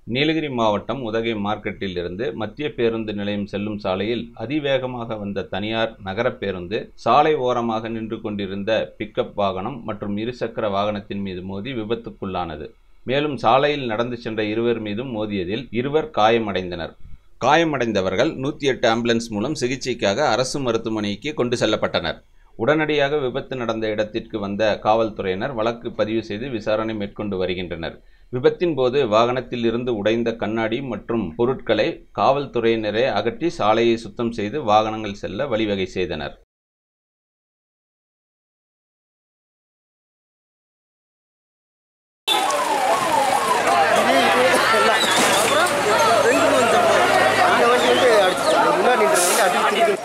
நீலகிரி மாவட்டம் உதகை மார்க்கெட்டில் இருந்து மத்திய பேருந்து நிலையம் செல்லும் சாலையில் அதிவேகமாக வந்த தனியார் நகர பேருந்து சாலை ஓரமாக நின்று கொண்டிருந்த பிக்கப் வாகனம் மற்றும் இருசக்கர வாகனத்தின் மீது மோதி விபத்துக்குள்ளானது மேலும் சாலையில் நடந்து சென்ற இருவர் மீதும் மோதியதில் இருவர் காயமடைந்தனர் காயமடைந்தவர்கள் நூற்றி எட்டு ஆம்புலன்ஸ் மூலம் சிகிச்சைக்காக அரசு மருத்துவமனைக்கு கொண்டு செல்லப்பட்டனர் உடனடியாக விபத்து நடந்த இடத்திற்கு வந்த காவல்துறையினர் வழக்கு பதிவு செய்து விசாரணை மேற்கொண்டு வருகின்றனர் விபத்தின் போது வாகனத்தில் இருந்து உடைந்த கண்ணாடி மற்றும் பொருட்களை காவல்துறையினரே அகற்றி சாலையை சுத்தம் செய்து வாகனங்கள் செல்ல வழிவகை செய்தனர் ரெண்டு கொஞ்சம் அந்த வண்டி வந்து அடிச்சு முன்னாடி நின்ற வண்டி அடிச்சு திருப்பி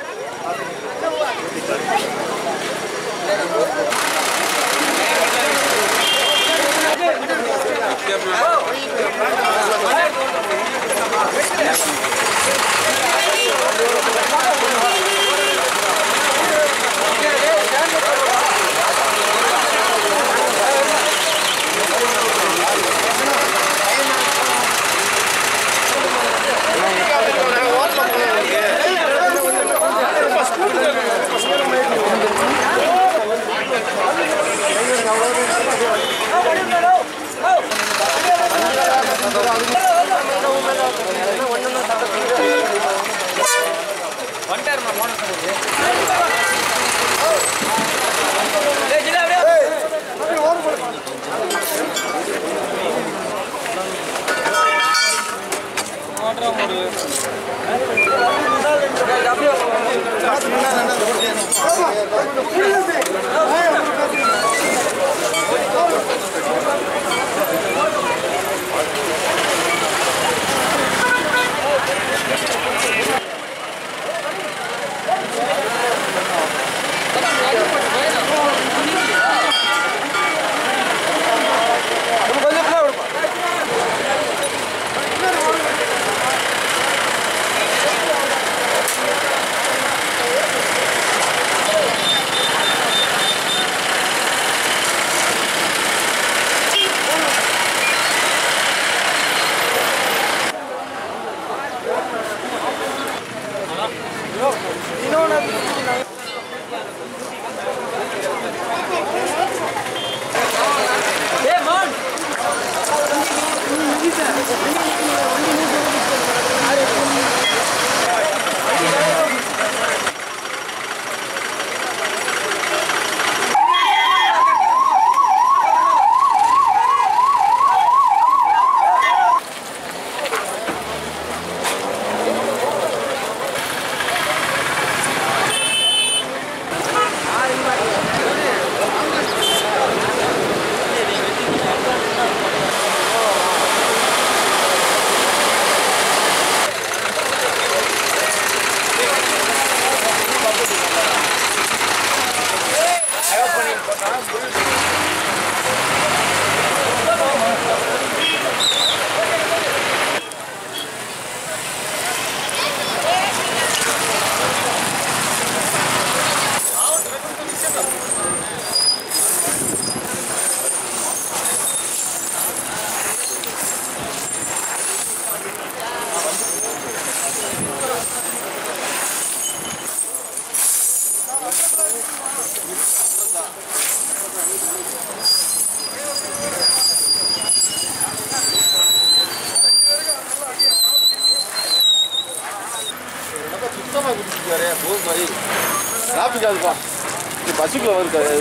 சுத்தமாக குடிச்சிட்டு வரேன் போதும் மாதிரி டிராஃபிக் அதுப்பா இது பஸ்ஸுக்குள்ள வருது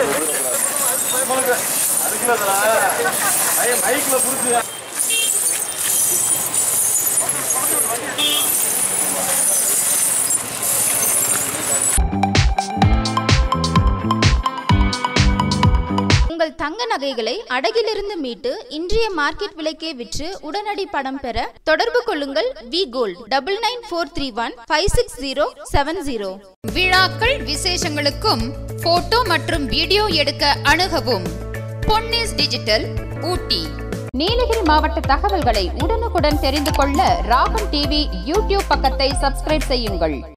அதுக்குள்ள மைக்கில் புடிச்சு உங்கள் தங்க நகைகளை அடகிலிருந்து மீட்டு இன்றைய மார்க்கெட் விலைக்கே விற்று உடனடி பணம் பெற தொடர்பு கொள்ளுங்கள் V gold double nine four three one five six zero seven zero விழாக்கள் விசேஷங்களுக்கும் போட்டோ மற்றும் வீடியோ எடுக்க அணுகவும் பொன்னிஸ் டிஜிட்டல் ஊட்டி நீலகிரி மாவட்ட தகவல்களை உடனுக்குடன் தெரிந்து கொள்ள ராகம் டிவி யூடியூப் பக்கத்தை சப்ஸ்கிரைப் செய்யுங்கள்